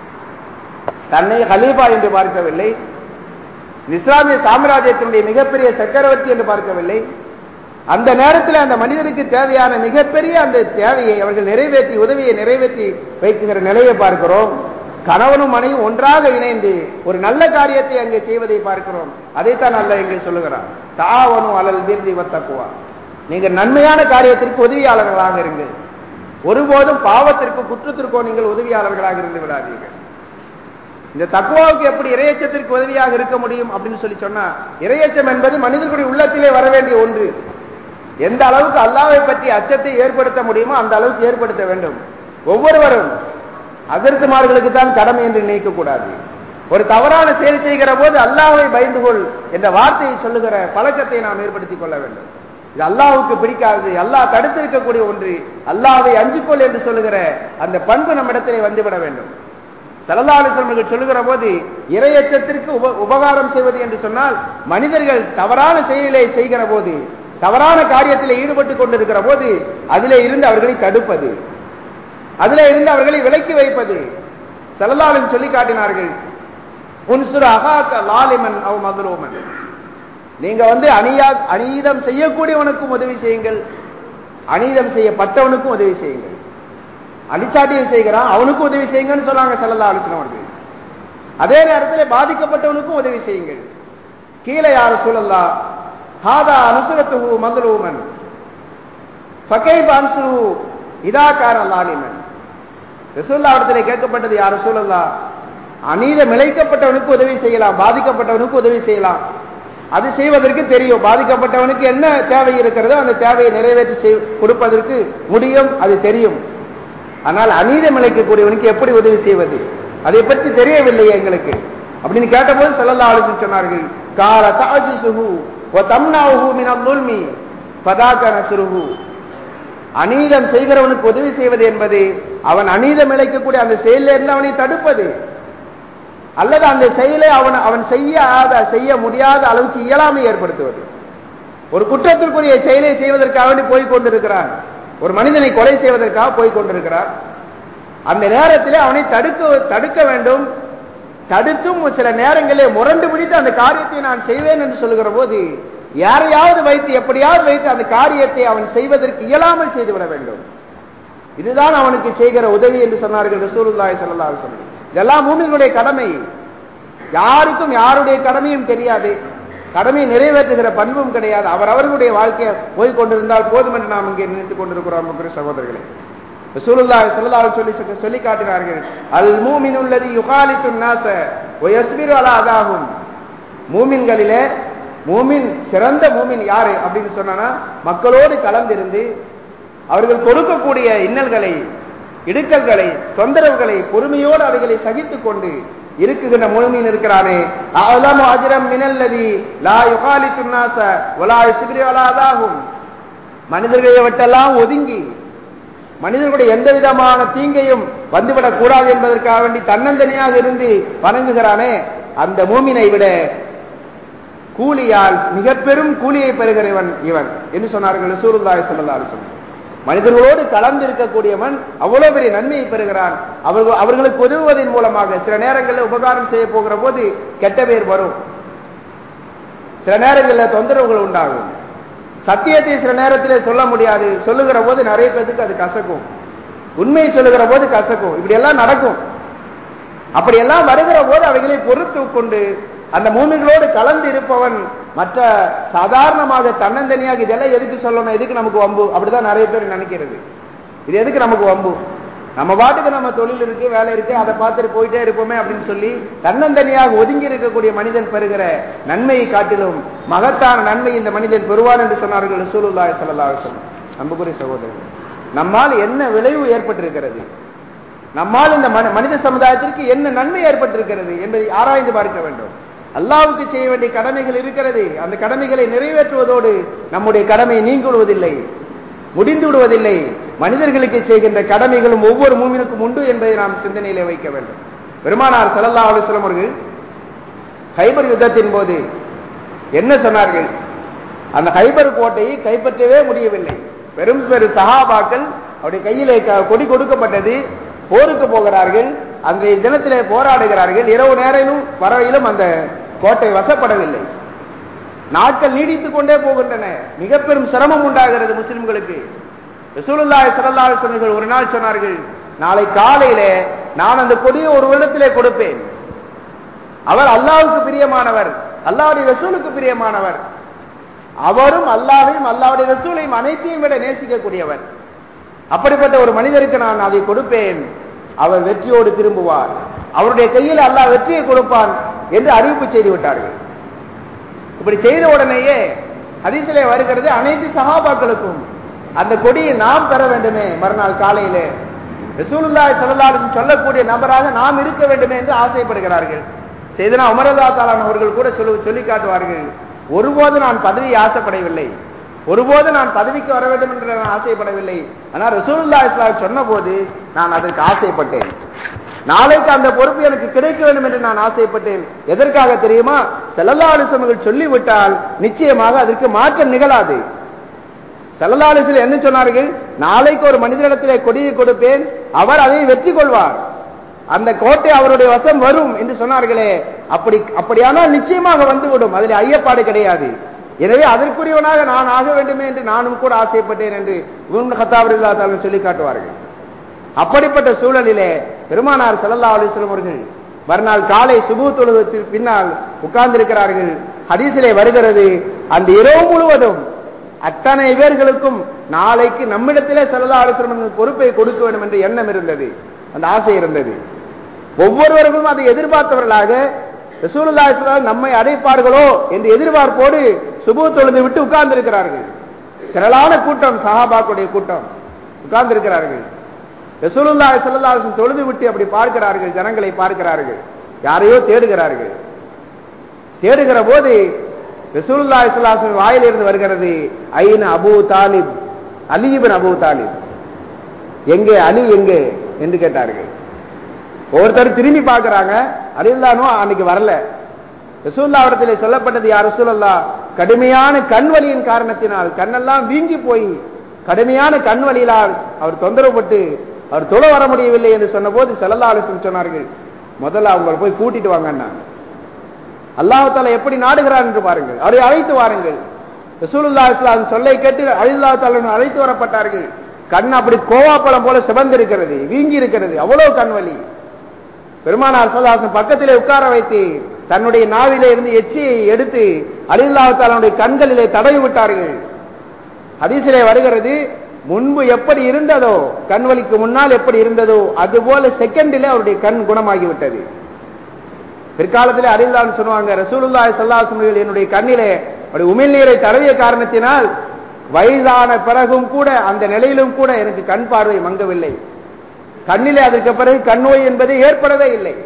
தன்னை ஹலீஃபா என்று பார்க்கவில்லை இஸ்லாமிய சாம்ராஜ்யத்தினுடைய மிகப்பெரிய சக்கரவர்த்தி என்று பார்க்கவில்லை அந்த நேரத்தில் அந்த மனிதனுக்கு தேவையான மிகப்பெரிய அந்த தேவையை அவர்கள் நிறைவேற்றி உதவியை நிறைவேற்றி வைக்குகிற நிலையை பார்க்கிறோம் கணவனும் மனைவும் ஒன்றாக இணைந்து ஒரு நல்ல காரியத்தை அங்கே செய்வதை பார்க்கிறோம் அதைத்தான் அல்ல இங்கே சொல்லுகிறார் தாவனும் அலல் பீர்தி வத்தக்குவா நீங்கள் நன்மையான காரியத்திற்கு உதவியாளர்களாக இருங்கள் ஒருபோதும் பாவத்திற்கு குற்றத்திற்கோ நீங்கள் உதவியாளர்களாக இருந்து விடாதீர்கள் இந்த தக்குவாவுக்கு எப்படி இரையச்சத்திற்கு உதவியாக இருக்க முடியும் அப்படின்னு சொல்லி சொன்னா இரையச்சம் என்பது மனிதர்களுடைய உள்ளத்திலே வர வேண்டிய ஒன்று எந்த அளவுக்கு அல்லாவை பற்றி அச்சத்தை ஏற்படுத்த முடியுமோ அந்த அளவுக்கு ஏற்படுத்த வேண்டும் ஒவ்வொருவரும் அதிர்த்துமார்களுக்கு தான் கடமை என்று நினைக்க கூடாது ஒரு தவறான செயல் செய்கிற போது அல்லாவை பயந்து கொள் என்ற வார்த்தையை சொல்லுகிற பழக்கத்தை நாம் ஏற்படுத்திக் கொள்ள வேண்டும் இது அல்லாவுக்கு பிடிக்காது அல்லாஹ் தடுத்திருக்கக்கூடிய ஒன்று அல்லாவை அஞ்சிக்கொள் என்று சொல்லுகிற அந்த பண்பு நம்மிடத்திலே வந்துவிட வேண்டும் சலதாலிசர்கள் சொல்லுகிற போது இரையச்சத்திற்கு உப உபகாரம் செய்வது என்று சொன்னால் மனிதர்கள் தவறான செயலை செய்கிற போது தவறான காரியத்தில் ஈடுபட்டு கொண்டிருக்கிற போது அதிலே இருந்து அவர்களை தடுப்பது அதிலே இருந்து அவர்களை விலக்கி வைப்பது செலதாலும் சொல்லி காட்டினார்கள் உன்சுர் அகாக்க லாலிமன் அவ் மதுரோமன் நீங்க வந்து அணியா அநீதம் செய்யக்கூடியவனுக்கும் உதவி செய்யுங்கள் அநீதம் செய்யப்பட்டவனுக்கும் உதவி செய்யுங்கள் அடிச்சாட்டியம் செய்கிறான் அவனுக்கும் உதவி செய்யுங்கன்னு சொன்னாங்க செல்லல்லா அலிஸ்லாம் அவர்கள் அதே நேரத்தில் பாதிக்கப்பட்டவனுக்கும் உதவி செய்யுங்கள் கீழே யார் சூழல்லா ஹாதா அனுசுரத்து மதுலூமன் ஃபகைப் அன்சுரு இதாக்கார லாலிமன் ரசூல்லா இடத்துல கேட்கப்பட்டது யார் சூழல்லா அநீதம் இழைக்கப்பட்டவனுக்கு உதவி செய்யலாம் பாதிக்கப்பட்டவனுக்கு உதவி செய்யலாம் அது செய்வதற்கு தெரியும் பாதிக்கப்பட்டவனுக்கு என்ன தேவை இருக்கிறதோ அந்த தேவையை நிறைவேற்றி செய் கொடுப்பதற்கு முடியும் அது தெரியும் ஆனால் அநீதம் இழைக்கக்கூடியவனுக்கு எப்படி உதவி செய்வது அதை பற்றி தெரியவில்லை எங்களுக்கு அப்படின்னு கேட்டபோது செல்லல்லா ஆலோசனை சொன்னார்கள் கால தாஜு சுகு ஓ தம்னாவுஹு மினல் நுல்மி பதாக்க நசுருஹு அநீதம் செய்கிறவனுக்கு உதவி செய்வது என்பது அவன் அநீதம் இழைக்கக்கூடிய அந்த செயலில் இருந்து அவனை தடுப்பது அல்லது அந்த செயலை அவன் அவன் செய்யாத செய்ய முடியாத அளவுக்கு இயலாமை ஏற்படுத்துவது ஒரு குற்றத்திற்குரிய செயலை செய்வதற்காக வேண்டி போய் கொண்டிருக்கிறான் ஒரு மனிதனை கொலை செய்வதற்காக போய் கொண்டிருக்கிறார் அந்த நேரத்தில் அவனை தடுக்க தடுக்க வேண்டும் தடுத்தும் சில நேரங்களில் முரண்டு பிடித்து அந்த காரியத்தை நான் செய்வேன் என்று சொல்லுகிற போது யாரையாவது வைத்து எப்படியாவது வைத்து அந்த காரியத்தை அவன் செய்வதற்கு இயலாமல் செய்துவிட வேண்டும் இதுதான் அவனுக்கு செய்கிற உதவி என்று சொன்னார்கள் ரசூலுல்லாய் சல்லா சொல்லி இதெல்லாம் மூமிகளுடைய கடமை யாருக்கும் யாருடைய கடமையும் தெரியாது கடமையை நிறைவேற்றுகிற பண்பும் கிடையாது அவர் அவர்களுடைய வாழ்க்கையை போய் கொண்டிருந்தால் போதும் என்று நாம் இங்கே நினைத்துக் கொண்டிருக்கிறோம் அன்புக்குரிய சகோதரர்களே ரசூலுல்லாஹி ஸல்லல்லாஹு அலைஹி சொல்லி சொல்லி காட்டினார்கள் அல் மூமின் உள்ளதி யுகாலித்து நாச வயஸ்பிரு அலா அதாகும் மூமின்களிலே மூமின் சிறந்த மூமின் யாரு அப்படின்னு சொன்னா மக்களோடு கலந்திருந்து அவர்கள் கொடுக்கக்கூடிய இன்னல்களை இடுக்கல்களை தொந்தரவுகளை பொறுமையோடு அவைகளை சகித்துக் கொண்டு இருக்குகின்ற மூமின் இருக்கிறானே அலம் அஜரம் மினல்லதி லா யுகாலித்து நாச வலா யுஸ்பிரு அலா அதாகும் மனிதர்களை விட்டெல்லாம் ஒதுங்கி மனிதர்களுடைய எந்த விதமான தீங்கையும் வந்துவிடக் கூடாது என்பதற்காக வேண்டி தன்னந்தனியாக இருந்து வணங்குகிறானே அந்த மூமினை விட கூலியால் மிக பெரும் கூலியை பெறுகிறவன் இவன் என்று சொன்னார்கள் சூருல்லாய் சொல்லல்லா அலிசன் மனிதர்களோடு கலந்து இருக்கக்கூடியவன் அவ்வளவு பெரிய நன்மையை பெறுகிறான் அவர்கள் அவர்களுக்கு உதவுவதன் மூலமாக சில நேரங்களில் உபகாரம் செய்ய போகிற போது கெட்ட பேர் வரும் சில நேரங்களில் தொந்தரவுகள் உண்டாகும் சத்தியத்தை சில நேரத்தில் சொல்ல முடியாது சொல்லுகிற போது நிறைய பேருக்கு அது கசக்கும் உண்மையை சொல்லுகிற போது கசக்கும் இப்படி எல்லாம் நடக்கும் அப்படி எல்லாம் வருகிற போது அவைகளை பொறுத்து கொண்டு அந்த மூமிகளோடு கலந்து இருப்பவன் மற்ற சாதாரணமாக தன்னந்தனியாக இதெல்லாம் எதுக்கு சொல்லணும் எதுக்கு நமக்கு வம்பு அப்படிதான் நிறைய பேர் நினைக்கிறது இது எதுக்கு நமக்கு வம்பு நம்ம பாட்டுக்கு நம்ம தொழில் இருக்கு வேலை இருக்கு அதை பார்த்துட்டு போயிட்டே இருப்போமே அப்படின்னு சொல்லி தன்னந்தனியாக ஒதுங்கி இருக்கக்கூடிய மனிதன் பெறுகிற நன்மையை காட்டிலும் மகத்தான நன்மை இந்த மனிதன் பெறுவார் என்று சொன்னார்கள் சூலுல்லாய் சல்லா சொல்லம் அன்புக்குரிய சகோதரர் நம்மால் என்ன விளைவு ஏற்பட்டிருக்கிறது நம்மால் இந்த மனி- மனித சமுதாயத்திற்கு என்ன நன்மை ஏற்பட்டிருக்கிறது என்பதை ஆராய்ந்து பார்க்க வேண்டும் அல்லாவுக்கு செய்ய வேண்டிய கடமைகள் இருக்கிறது அந்த கடமைகளை நிறைவேற்றுவதோடு நம்முடைய கடமை நீங்கிவிடுவதில்லை முடிந்து விடுவதில்லை மனிதர்களுக்கு செய்கின்ற கடமைகளும் ஒவ்வொரு மூமினுக்கும் உண்டு என்பதை நாம் சிந்தனையிலே வைக்க வேண்டும் பெருமானார் ஸல்லல்லாஹு அலைஹி வஸல்லம் அவர்கள் ஹைபர் யுத்தத்தின் போது என்ன சொன்னார்கள் அந்த ஹைபர் கோட்டையை கைப்பற்றவே முடியவில்லை பெரும் பெரும் சஹாபாக்கள் அவருடைய கையிலே க- கொடி கொடுக்கப்பட்டது போருக்கு போகிறார்கள் அன்றைய தினத்திலே போராடுகிறார்கள் இரவு நேரம் வரையிலும் அந்த கோட்டை வசப்படவில்லை நாட்கள் நீடித்துக் கொண்டே போகின்றன மிக பெரும் சிரமம் உண்டாகிறது முஸ்லிம்களுக்கு ரசூலுல்லாஹி ஸல்லல்லாஹு அலைஹி வஸல்லம் ஒரு நாள் சொன்னார்கள் நாளை காலையிலே நான் அந்த கொடியை ஒரு வருடத்திலே கொடுப்பேன் அவர் அல்லாஹ்வுக்கு பிரியமானவர் அல்லாஹ்வுடைய ரசூலுக்கு பிரியமானவர் அவரும் அல்லாஹையும் அல்லாஹ்வுடைய ரசூலையும் அனைத்தையும் விட நேசிக்கக்கூடியவர் அப்படிப்பட்ட ஒரு மனிதருக்கு நான் அதை கொடுப்பேன் அவர் வெற்றியோடு திரும்புவார் அவருடைய கையில் அல்லாஹ் வெற்றியை கொடுப்பான் என்று அறிவிப்பு செய்து விட்டார்கள் இப்படி செய்த உடனேயே ஹதீஸிலே வருகிறது அனைத்து சஹாபாக்களுக்கும் அந்த கொடியை நாம் பெற வேண்டுமே மறுநாள் காலையிலே ரசூலுல்லாஹி ஸல்லல்லாஹு அலைஹி வஸல்லம் சொல்லக்கூடிய நபராக நாம் இருக்க வேண்டுமே என்று ஆசைப்படுகிறார்கள் செய்தனா உமரதா தாலான் அவர்கள் கூட சொல்லி சொல்லி காட்டுவார்கள் ஒருபோது நான் பதவியை ஆசைப்படவில்லை ஒருபோது நான் பதவிக்கு வர வேண்டும் என்று நான் ஆசைப்படவில்லை ஆனால் ரசூலுல்லாஹி ஸல்லல்லாஹு அலைஹி வஸல்லம் சொன்னபோது நான் அதற்கு ஆசைப்பட்டேன் நாளைக்கு அந்த பொறுப்பு எனக்கு கிடைக்க வேண்டும் என்று நான் ஆசைப்பட்டேன் எதற்காக தெரியுமா செல்லல்லாலிசமர்கள் சொல்லிவிட்டால் நிச்சயமாக அதற்கு மாற்றம் நிகழாது செல்லல்லாலிசில் என்ன சொன்னார்கள் நாளைக்கு ஒரு மனிதனிடத்திலே கொடியை கொடுப்பேன் அவர் அதை வெற்றி கொள்வார் அந்த கோட்டை அவருடைய வசம் வரும் என்று சொன்னார்களே அப்படி அப்படியானால் நிச்சயமாக வந்துவிடும் அதில் ஐயப்பாடு கிடையாது எனவே அதற்குரியவனாக நான் ஆக வேண்டுமே என்று நானும் கூட ஆசைப்பட்டேன் என்று இவன் ஹத்தாபில்லா சொல்லி காட்டுவார்கள் அப்படிப்பட்ட சூழலிலே பெருமானார் ஸல்லல்லாஹு அலைஹி வஸல்லம் அவர்கள் மறுநாள் காலை சுபு தொழுவத்திற்கு பின்னால் உட்கார்ந்திருக்கிறார்கள் ஹதீஸிலே வருகிறது அந்த இரவு முழுவதும் அத்தனை பேர்களுக்கும் நாளைக்கு நம்மிடத்திலே ஸல்லல்லாஹு அலைஹி வஸல்லம் அவர்கள் பொறுப்பை கொடுக்க வேண்டும் என்ற எண்ணம் இருந்தது அந்த ஆசை இருந்தது ஒவ்வொருவர்களும் அதை எதிர்பார்த்தவர்களாக ரசூலுல்லாஹி ஸல்லல்லாஹு அலைஹி வஸல்லம் நம்மை அடைப்பார்களோ என்று எதிர்பார்ப்போடு சுபு தொழுது விட்டு உட்கார்ந்திருக்கிறார்கள் திரளான கூட்டம் சஹாபாக்களுடைய கூட்டம் உட்கார்ந்திருக்கிறார்கள் ரசூலுல்லாஹி ஸல்லல்லாஹு அலைஹி வஸல்லம் தொழுது விட்டு அப்படி பார்க்கிறார்கள் ஜனங்களை பார்க்கிறார்கள் யாரையோ தேடுகிறார்கள் தேடுகிற போது ரசூலுல்லாஹி ஸல்லல்லாஹு அலைஹி வஸல்லம் வாயிலிருந்து வருகிறது ஐன அபூ தாலிப் அலி இப்னு அபூ தாலிப் எங்கே அலி எங்கே என்று கேட்டார்கள் ஒவ்வொருத்தர் திரும்பி பார்க்கறாங்க அலில்லானோ அன்னைக்கு வரல ரசூல்லா இடத்திலே சொல்லப்பட்டது யார் ரசூலல்லா கடுமையான கண் வலியின் காரணத்தினால் கண்ணெல்லாம் வீங்கி போய் கடுமையான கண் வலியினால் அவர் தொந்தரவுப்பட்டு அவர் தொழ வர முடியவில்லை என்று சொன்னபோது செல்லல்லா அலிசன் சொன்னார்கள் முதல்ல அவங்களை போய் கூட்டிட்டு வாங்கன்னா அல்லாஹால எப்படி நாடுகிறார் என்று பாருங்கள் அவரை அழைத்து வாருங்கள் ரசூலுல்லா இஸ்லாம் சொல்லை கேட்டு அலில்லா அழைத்து வரப்பட்டார்கள் கண் அப்படி கோவாப்பழம் போல சிவந்திருக்கிறது வீங்கி இருக்கிறது அவ்வளவு கண் வலி பெருமானார் சல்லாசன் பக்கத்திலே உட்கார வைத்து தன்னுடைய நாவிலே இருந்து எச்சியை எடுத்து அலில்லாத்தாலுடைய கண்களிலே தடவி விட்டார்கள் ஹதீஸிலே வருகிறது முன்பு எப்படி இருந்ததோ கண் வலிக்கு முன்னால் எப்படி இருந்ததோ அதுபோல செகண்டிலே அவருடைய கண் குணமாகிவிட்டது பிற்காலத்திலே அலில்லான்னு சொல்லுவாங்க ரசூலுல்லாஹி ஸல்லல்லாஹு என்னுடைய கண்ணிலே அப்படி உமிழ்நீரை தடவிய காரணத்தினால் வயதான பிறகும் கூட அந்த நிலையிலும் கூட எனக்கு கண் பார்வை மங்கவில்லை கண்ணிலே அதற்கு பிறகு கண் நோய் என்பது ஏற்படவே இல்லை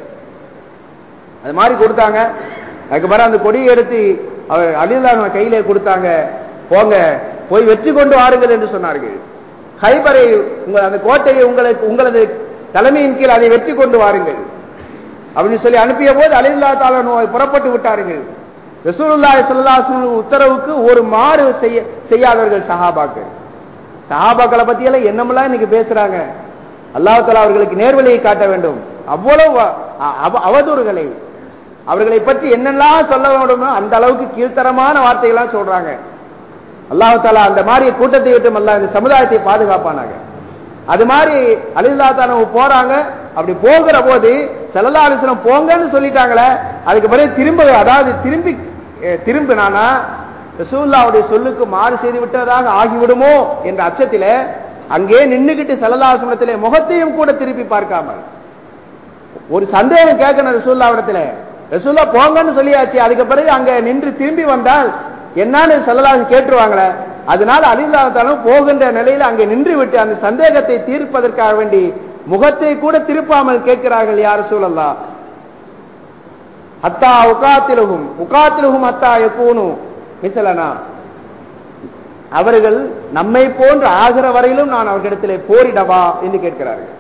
அது மாதிரி கொடுத்தாங்க அதுக்கு பிறகு அந்த கொடியை எடுத்து அவர் அலில்லான கையிலே கொடுத்தாங்க போங்க போய் வெற்றி கொண்டு வாருங்கள் என்று சொன்னார்கள் ஹைபரை உங்கள் அந்த கோட்டையை உங்களுக்கு உங்களது தலைமையின் கீழ் அதை வெற்றி கொண்டு வாருங்கள் அப்படின்னு சொல்லி அனுப்பிய போது அலில்லா தாலா புறப்பட்டு விட்டார்கள் ரசூலுல்லாஹி ஸல்லல்லாஹு அலைஹி வஸல்லம் உத்தரவுக்கு ஒரு மாறு செய்ய செய்யாதவர்கள் சஹாபாக்கள் சஹாபாக்களை பத்தி எல்லாம் என்னமெல்லாம் இன்னைக்கு பேசுறாங்க அல்லாஹ் தஆலா அவர்களுக்கு நேர்வழியை காட்ட வேண்டும் அவ்வளவு அவ- அவதூறுகளை அவர்களை பற்றி என்னெல்லாம் சொல்ல வேண்டுமோ அந்த அளவுக்கு கீழ்த்தரமான வார்த்தைகள்லாம் சொல்றாங்க அல்லாஹ் தாலா அந்த மாதிரி கூட்டத்தை விட்டு அல்லாஹ் இந்த சமுதாயத்தை பாதுகாப்பானாங்க அது மாதிரி அலில்லா தாலா போறாங்க அப்படி போகிற போது செல்லல்லா அலிஸ்லம் போங்கன்னு சொல்லிட்டாங்களே அதுக்கு பிறகு திரும்ப அதாவது திரும்பி அஹ், திரும்பினானா ரசூல்லாவுடைய சொல்லுக்கு மாறு செய்து விட்டதாக ஆகிவிடுமோ என்ற அச்சத்தில அங்கே நின்னுகிட்டு செல்லல்லாசனத்திலே முகத்தையும் கூட திருப்பி பார்க்காமல் ஒரு சந்தேகம் கேட்கணும் ரசூல்லாவிடத்துல ரசூல்லா போங்கன்னு சொல்லியாச்சு அதுக்கு பிறகு அங்க நின்று திரும்பி வந்தால் என்னன்னு செல்லலாசன் கேட்டுருவாங்களே அதனால அலில்லாத்தாலும் போகின்ற நிலையில அங்கே நின்று விட்டு அந்த சந்தேகத்தை தீர்ப்பதற்காக வேண்டி முகத்தை கூட திருப்பாமல் கேட்கிறார்கள் யார் சூழல்லா அத்தா உகாத்திலுகும் உகாத்திலுகும் அத்தா எப்பூனு மிசலனா அவர்கள் நம்மை போன்று ஆகிற வரையிலும் நான் அவர்களிடத்திலே போரிடவா என்று கேட்கிறார்கள்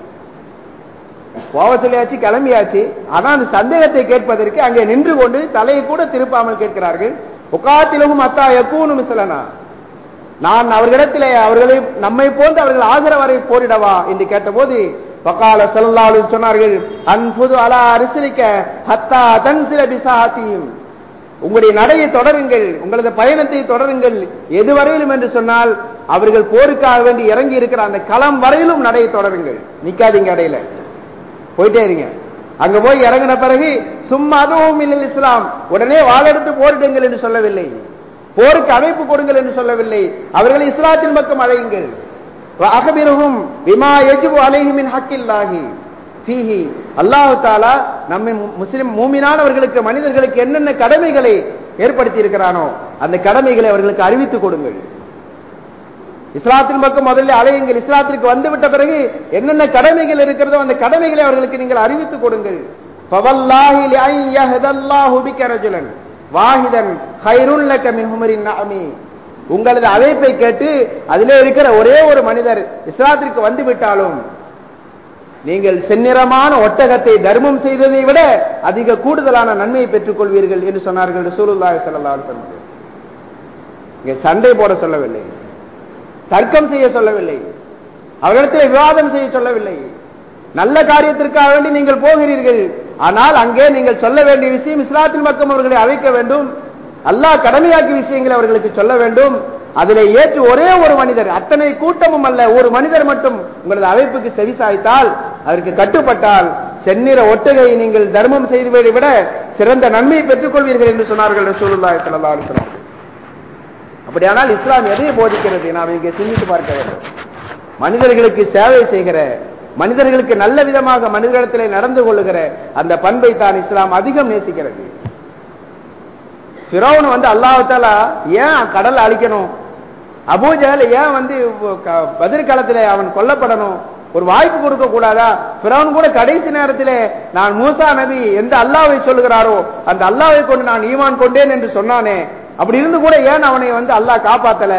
போக சொல்லியாச்சு கிளம்பியாச்சு ஆனா அந்த சந்தேகத்தை கேட்பதற்கு அங்கே நின்று கொண்டு தலையை கூட திருப்பாமல் கேட்கிறார்கள் உகாத்திலும் அத்தா எப்பூனு மிசலனா நான் அவர்களிடத்திலே அவர்களை நம்மை போன்று அவர்கள் ஆகிற வரை போரிடவா என்று கேட்டபோது பக்கால செல்லாலு சொன்னார்கள் அன்புது அலா அரிசிலிக்க ஹத்தா தன் சில பிசாத்தியும் உங்களுடைய நடையை தொடருங்கள் உங்களது பயணத்தை தொடருங்கள் எதுவரையிலும் என்று சொன்னால் அவர்கள் போருக்காக வேண்டி இறங்கி இருக்கிற அந்த களம் வரையிலும் நடையை தொடருங்கள் நிக்காதீங்க இடையில போயிட்டே இருங்க அங்க போய் இறங்கின பிறகு சும்மா அதுவும் இல்லை இஸ்லாம் உடனே வாழெடுத்து போரிடுங்கள் என்று சொல்லவில்லை போருக்கு அழைப்பு கொடுங்கள் என்று சொல்லவில்லை அவர்களை இஸ்லாத்தின் பக்கம் அழையுங்கள் அகபிரகும் விமா எஜிபு அலைஹிமின் ஹக்கில்லாகி ஃபீஹி அல்லாஹு தாலா நம்மை முஸ்லிம் மூமினானவர்களுக்கு மனிதர்களுக்கு என்னென்ன கடமைகளை ஏற்படுத்தி இருக்கிறானோ அந்த கடமைகளை அவர்களுக்கு அறிவித்துக் கொடுங்கள் இஸ்லாத்தின் பக்கம் முதல்ல அலையுங்கள் இஸ்லாத்திற்கு வந்துவிட்ட பிறகு என்னென்ன கடமைகள் இருக்கிறதோ அந்த கடமைகளை அவர்களுக்கு நீங்கள் அறிவித்துக் கொடுங்கள் ஃபவல்லாஹி லிஅன் யஹ்தல்லாஹு பிக ரஜுலன் வாஹிதன் ஹைருல் லக மின் ஹுமரின் நஅமி உங்களது அழைப்பை கேட்டு அதிலே இருக்கிற ஒரே ஒரு மனிதர் இஸ்லாத்திற்கு வந்து விட்டாலும் நீங்கள் செந்நிறமான ஒட்டகத்தை தர்மம் செய்ததை விட அதிக கூடுதலான நன்மையை பெற்றுக் கொள்வீர்கள் என்று சொன்னார்கள் ரசூலுல்லாஹி ஸல்லல்லாஹு அலைஹி வஸல்லம் இங்கே சண்டை போட சொல்லவில்லை தர்க்கம் செய்ய சொல்லவில்லை அவரிடத்தில் விவாதம் செய்ய சொல்லவில்லை நல்ல காரியத்திற்காக வேண்டி நீங்கள் போகிறீர்கள் ஆனால் அங்கே நீங்கள் சொல்ல வேண்டிய விஷயம் இஸ்லாத்தின் பக்கம் அவர்களை அழைக்க வேண்டும் அல்லாஹ் கடமையாக்கிய விஷயங்களை அவர்களுக்கு சொல்ல வேண்டும் அதிலே ஏற்று ஒரே ஒரு மனிதர் அத்தனை கூட்டமும் அல்ல ஒரு மனிதர் மட்டும் உங்களது அழைப்புக்கு செவிசாய்த்தால் அதற்கு கட்டுப்பட்டால் செந்நிற ஒட்டகை நீங்கள் தர்மம் செய்துவதை விட சிறந்த நன்மையை பெற்றுக் கொள்வீர்கள் என்று சொன்னார்கள் ரசூலுல்லாஹி ஸல்லல்லாஹு அலைஹி வஸல்லம் அப்படியானால் இஸ்லாம் எதை போதிக்கிறது நாம் இங்கே சிந்தித்து பார்க்க வேண்டும் மனிதர்களுக்கு சேவை செய்கிற மனிதர்களுக்கு நல்ல விதமாக மனிதர்களிடத்திலே நடந்து கொள்ளுகிற அந்த பண்பை தான் இஸ்லாம் அதிகம் நேசிக்கிறது பிறவன் வந்து அல்லாஹால ஏன் கடல் அழிக்கணும் அபூஜகல் ஏன் வந்து பதிர்காலத்தில் அவன் கொல்லப்படணும் ஒரு வாய்ப்பு கொடுக்க கூடாதா பிறவன் கூட கடைசி நேரத்தில் நான் மூசா நபி எந்த அல்லாவை சொல்லுகிறாரோ அந்த அல்லாவை கொண்டு நான் ஈமான் கொண்டேன் என்று சொன்னானே அப்படி இருந்து கூட ஏன் அவனை வந்து அல்லாஹ் காப்பாத்தல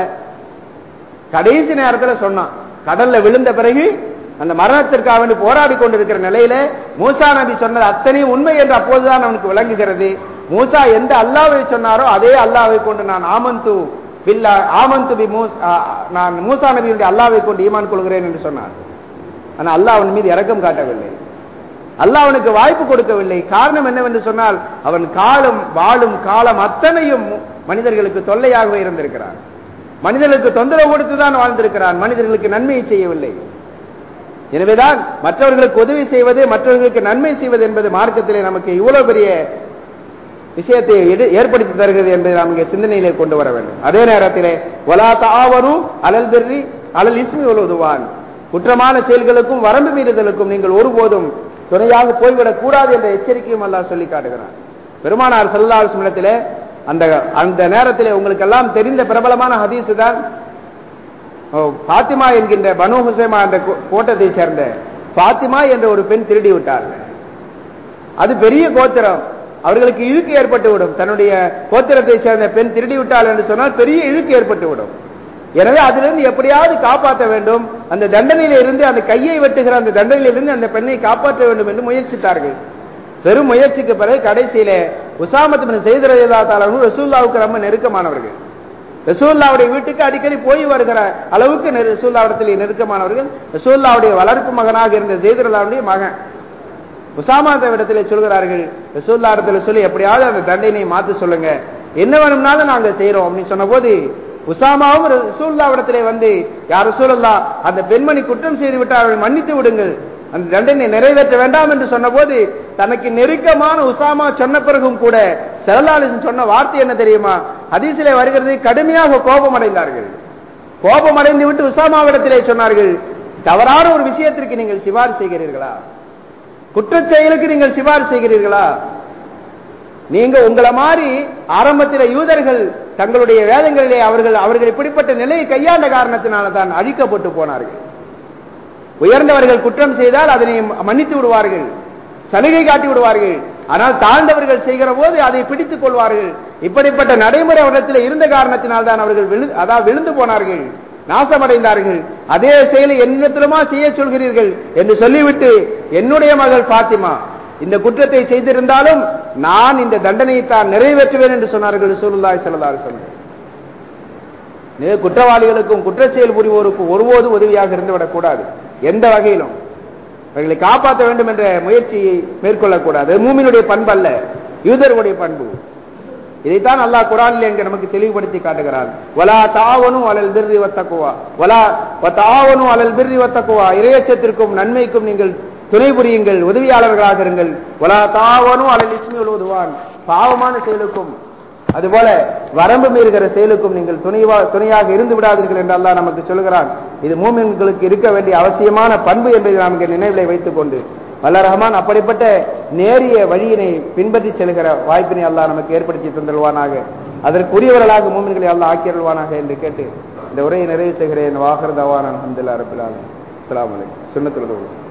கடைசி நேரத்தில் சொன்னான் கடல்ல விழுந்த பிறகு அந்த மரணத்திற்காக வேண்டி போராடி கொண்டிருக்கிற நிலையில மூசா நபி சொன்னது அத்தனையும் உண்மை என்று அப்போதுதான் அவனுக்கு விளங்குகிறது மூசா எந்த அல்லாவை சொன்னாரோ அதே அல்லாவை கொண்டு நான் ஆமந்து பில்லா ஆமந்து பி நான் மூசா நபியுடைய அல்லாவை கொண்டு ஈமான் கொள்கிறேன் என்று சொன்னார் ஆனா அல்லாஹ் அவன் மீது இரக்கம் காட்டவில்லை அல்லாஹ் அவனுக்கு வாய்ப்பு கொடுக்கவில்லை காரணம் என்னவென்று சொன்னால் அவன் காலம் வாழும் காலம் அத்தனையும் மனிதர்களுக்கு தொல்லையாகவே இருந்திருக்கிறான் மனிதர்களுக்கு தொந்தரவு கொடுத்துதான் வாழ்ந்திருக்கிறான் மனிதர்களுக்கு நன்மையை செய்யவில்லை எனவேதான் மற்றவர்களுக்கு உதவி செய்வது மற்றவர்களுக்கு நன்மை செய்வது என்பது மார்க்கத்திலே நமக்கு இவ்வளவு பெரிய விஷயத்தை ஏற்படுத்தி தருகிறது என்பதை நாம் இங்கே சிந்தனையிலே கொண்டு வர வேண்டும் அதே நேரத்திலே ஒலா தாவரு அலல் பெர்ரி அலல் இஸ்மி உதவான் குற்றமான செயல்களுக்கும் வரம்பு மீறுதலுக்கும் நீங்கள் ஒருபோதும் துணையாக போய்விடக் கூடாது என்ற எச்சரிக்கையும் அல்லாஹ் சொல்லி காட்டுகிறார் பெருமானார் செல்லால் சுமணத்திலே அந்த அந்த நேரத்திலே உங்களுக்கு எல்லாம் தெரிந்த பிரபலமான ஹதீஸ் தான் பாத்திமா என்கின்ற பனு ஹுசைமா என்ற கோட்டத்தை சேர்ந்த பாத்திமா என்ற ஒரு பெண் திருடி விட்டார் அது பெரிய கோத்திரம் அவர்களுக்கு இழுக்கு ஏற்பட்டு விடும் தன்னுடைய கோத்திரத்தை சேர்ந்த பெண் திருடி விட்டாள் என்று சொன்னால் பெரிய இழுக்கு ஏற்பட்டு விடும் எனவே அதிலிருந்து எப்படியாவது காப்பாற்ற வேண்டும் அந்த தண்டனையில இருந்து அந்த கையை வெட்டுகிற அந்த தண்டனையிலிருந்து அந்த பெண்ணை காப்பாற்ற வேண்டும் என்று முயற்சித்தார்கள் பெரும் முயற்சிக்கு பிறகு கடைசியில உசாமத்து செய்திரதா தாலும் ரசூல்லாவுக்கு ரொம்ப நெருக்கமானவர்கள் ரசூல்லாவுடைய வீட்டுக்கு அடிக்கடி போய் வருகிற அளவுக்கு ரசூல்லாவிடத்தில் நெருக்கமானவர்கள் ரசூல்லாவுடைய வளர்ப்பு மகனாக இருந்த ஜெயதிரதாவுடைய மகன் உசாமாத்த இடத்துல சொல்கிறார்கள் ரசூல்லா இடத்துல சொல்லி எப்படியாவது அந்த தண்டனை மாத்து சொல்லுங்க என்ன வேணும்னாலும் நாங்க செய்யறோம் அப்படின்னு சொன்ன போது உசாமாவும் ரசூல்லாவிடத்திலே வந்து யார் ரசூலல்லா அந்த பெண்மணி குற்றம் செய்து விட்டால் அவரை மன்னித்து விடுங்கள் அந்த தண்டனை நிறைவேற்ற வேண்டாம் என்று சொன்னபோது தனக்கு நெருக்கமான உசாமா சொன்ன பிறகும் கூட செலலாலிசன் சொன்ன வார்த்தை என்ன தெரியுமா ஹதீசிலே வருகிறது கடுமையாக கோபம் அடைந்தார்கள் கோபம் அடைந்து விட்டு உசாமாவிடத்திலே சொன்னார்கள் தவறான ஒரு விஷயத்திற்கு நீங்கள் சிபாரிசு செய்கிறீர்களா குற்றச் செயலுக்கு நீங்கள் சிபாரிசு செய்கிறீர்களா நீங்க உங்களை மாதிரி ஆரம்பத்தில் யூதர்கள் தங்களுடைய வேதங்களிலே அவர்கள் அவர்கள் இப்படிப்பட்ட நிலையை கையாண்ட காரணத்தினால தான் அழிக்கப்பட்டு போனார்கள் உயர்ந்தவர்கள் குற்றம் செய்தால் அதனை மன்னித்து விடுவார்கள் சலுகை காட்டி விடுவார்கள் ஆனால் தாழ்ந்தவர்கள் செய்கிற போது அதை பிடித்துக் கொள்வார்கள் இப்படிப்பட்ட நடைமுறை அவரிடத்தில் இருந்த காரணத்தினால் தான் அவர்கள் விழு- அதாவது விழுந்து போனார்கள் நாசமடைந்தார்கள் அதே செயலை என்னிடத்திலுமா செய்ய சொல்கிறீர்கள் என்று சொல்லிவிட்டு என்னுடைய மகள் பாத்திமா இந்த குற்றத்தை செய்திருந்தாலும் நான் இந்த தண்டனையை தான் நிறைவேற்றுவேன் என்று சொன்னார்கள் ரசூலுல்லாஹி ஸல்லல்லாஹு அலைஹி வஸல்லம் நே குற்றவாளிகளுக்கும் குற்றச் செயல் புரிவோருக்கும் ஒருபோதும் உதவியாக இருந்துவிடக் கூடாது எந்த வகையிலும் அவர்களை காப்பாற்ற வேண்டும் என்ற முயற்சியை மேற்கொள்ளக்கூடாது அது மூமினுடைய பண்பு அல்ல யூதர்களுடைய பண்பு இதைத்தான் அல்லாஹ் குரானில் எங்க நமக்கு தெளிவுபடுத்தி காட்டுகிறான் வலா தாவனும் அலல் பிர்ரி வத்தக்குவா வலா தாவனும் அலல் பிர்ரி வத்தக்குவா இரையச்சத்திற்கும் நன்மைக்கும் நீங்கள் துணை புரியுங்கள் உதவியாளர்களாக இருங்கள் வலா தாவனும் அலல் இஸ்மி உதவுவான் பாவமான செயலுக்கும் அதுபோல வரம்பு மீறுகிற செயலுக்கும் நீங்கள் துணைவா துணையாக இருந்து விடாதீர்கள் என்று அல்லாஹ் நமக்கு சொல்கிறான் இது மூமின்களுக்கு இருக்க வேண்டிய அவசியமான பண்பு என்பதை நாம் இங்கே நினைவிலை வைத்துக் கொண்டு வல்ல ரஹ்மான் அப்படிப்பட்ட நேரிய வழியினை பின்பற்றி செல்கிற வாய்ப்பினை அல்லாஹ் நமக்கு ஏற்படுத்தி தந்தல்வானாக அதற்குரியவர்களாக மூமின்களை அல்லாஹ் ஆக்கியருள்வானாக என்று கேட்டு இந்த உரையை நிறைவு செய்கிறேன் வாகர் தவான் அஹமதுல்லா ரபிலால் அஸ்லாம் வலைக்கம் சுண்ணத்துல்